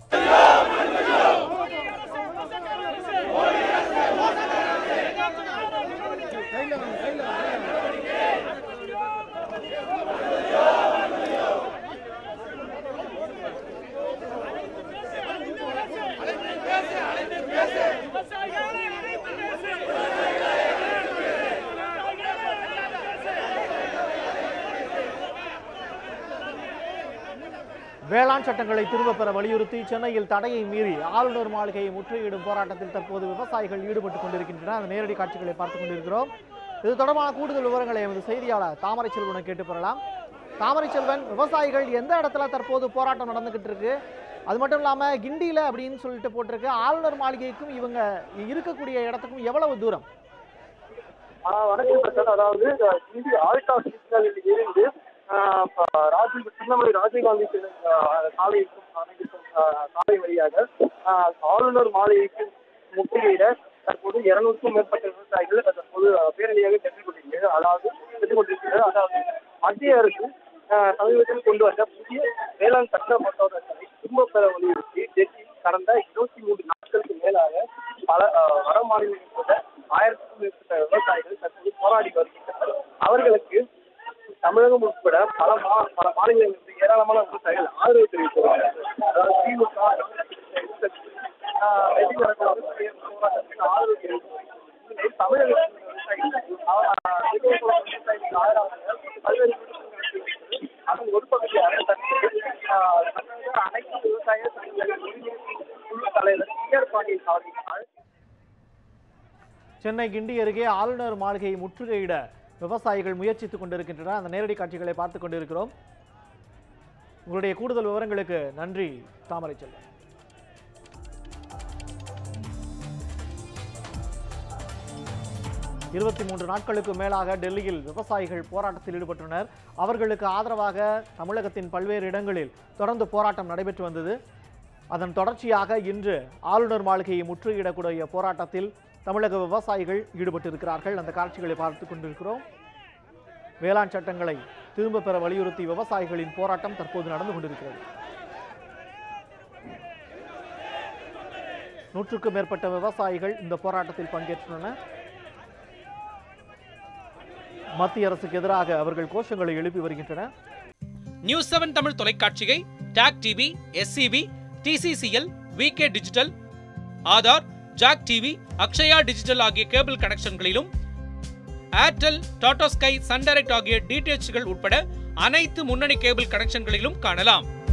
வேளாண் சட்டங்களை திரும்பப் பெற வலியுறுத்தி சென்னையில் தடையை மீறி ஆளுநர் மாளிகையை முற்றுகையிடும் போராட்டத்தில் தற்போது விவசாயிகள் ஈடுபட்டுக் கொண்டிருக்கின்றனர் அந்த நேரடி காட்சிகளை பார்த்துக் கொண்டிருக்கிறோம் இது தொடர்பான கூடுதல் விவரங்களை எமது செய்தியாளர் தாமரை செல்வனை கேட்டு பெறலாம் தாமரை செல்வன் விவசாயிகள் எந்த இடத்துல தற்போது போராட்டம் நடந்துகிட்டு இருக்கு அது மட்டும் இல்லாம கிண்டியில அப்படின்னு சொல்லிட்டு போட்டிருக்கு ஆளுநர் மாளிகைக்கும் இவங்க இருக்கக்கூடிய இடத்துக்கும் எவ்வளவு தூரம் ஆஹ் வணக்கம் பிரசாத் அதாவது அஹ், இந்திய ஆல்டா சிக்னலில் இருந்து ஆஹ், ப- ராஜீவ் திருநெல்வேலி ராஜீவ்காந்தி சிலை, ஆஹ், சாலை இருக்கும் சாலை இருக்கும், ஆஹ், சாலை வழியாக ஆஹ், ஆளுநர் மாளிகைக்கு முற்றுகையிட தற்போது இருநூறுக்கும் மேற்பட்ட விவசாயிகள் தற்போது ஆஹ், பேரணியாக சென்று கொண்டிருக்கிறது அதாவது சென்று கொண்டிருக்கிறது அதாவது மத்திய அரசு ஆஹ், சமீபத்தில் கொண்டு வந்த புதிய வேளாண் சட்ட மசோதாக்களை திரும்பப் பெற வலியுறுத்தி டெல்லி கடந்த இருபத்தி மூன்று நாட்களுக்கு மேலாக பல ஆஹ், வட மாநிலங்களில் கூட ஆயிரத்துக்கும் மேற்பட்ட விவசாயிகள் தற்போது போராடி வருகின்றனர் அவர்களுக்கு தமிழகம் உட்பட பல மா பல மாநிலங்களிலிருந்து ஏராளமான விவசாயிகள் ஆதரவு தெரிவித்துள்ளனர் அதாவது திமுக ஆஹ், வெளிநடப்பு விவசாய போராட்டத்துக்கு ஆதரவு தெரிவித்துள்ளனர் இந்நிலையில் தமிழகத்தின் விவசாயிகள் ஆஹ், வெளிநடப்பு விவசாயிகளுக்கு ஆதரவாக பல்வேறு விமர்சனங்கள் தெரிவித்தது. அதன் ஒரு பகுதியாக தற்போது ஆஹ், தமிழக அனைத்து விவசாய சங்கங்களின் ஒருங்கிணைப்பு குழு தலைவர் டிஆர் பாண்டியன் அவர்கள் சென்னை கிண்டி அருகே ஆளுநர் மாளிகையை முற்றுகையிட விவசாயிகள் முயற்சித்துக் கொண்டிருக்கின்றனர் அந்த நேரடி காட்சிகளை பார்த்துக் கொண்டிருக்கிறோம் உங்களுடைய கூடுதல் விவரங்களுக்கு நன்றி தாமரை செல்வன் இருபத்தி மூன்று நாட்களுக்கு மேலாக டெல்லியில் விவசாயிகள் போராட்டத்தில் ஈடுபட்டனர் அவர்களுக்கு ஆதரவாக தமிழகத்தின் பல்வேறு இடங்களில் தொடர்ந்து போராட்டம் நடைபெற்று வந்தது அதன் தொடர்ச்சியாக இன்று ஆளுநர் மாளிகையை முற்றுகையிடக்கூடிய போராட்டத்தில் தமிழக விவசாயிகள் ஈடுபட்டிருக்கிறார்கள் அந்த காட்சிகளை பார்த்துக் கொண்டிருக்கிறோம் வேளாண் சட்டங்களை திரும்ப பெற வலியுறுத்தி விவசாயிகளின் போராட்டம் தற்போது நடந்து கொண்டிருக்கிறது நூற்றுக்கும் மேற்பட்ட விவசாயிகள் இந்த போராட்டத்தில் பங்கேற்றுள்ளனர் மத்திய அரசுக்கு எதிராக அவர்கள் கோஷங்களை எழுப்பி வருகின்றனர் நியூஸ் செவன் தமிழ் தொலைக்காட்சியை TAC TV SCV TCCL VK digital Aadhaar JAK TV Akshaya digital ஆகிய கேபிள் கனெக்ஷன்களிலும் Airtel Tata Sky Sun Direct ஆகிய டிடிஎச்கள் உட்பட அனைத்து முன்னணி கேபிள் கனெக்ஷன்களிலும் காணலாம்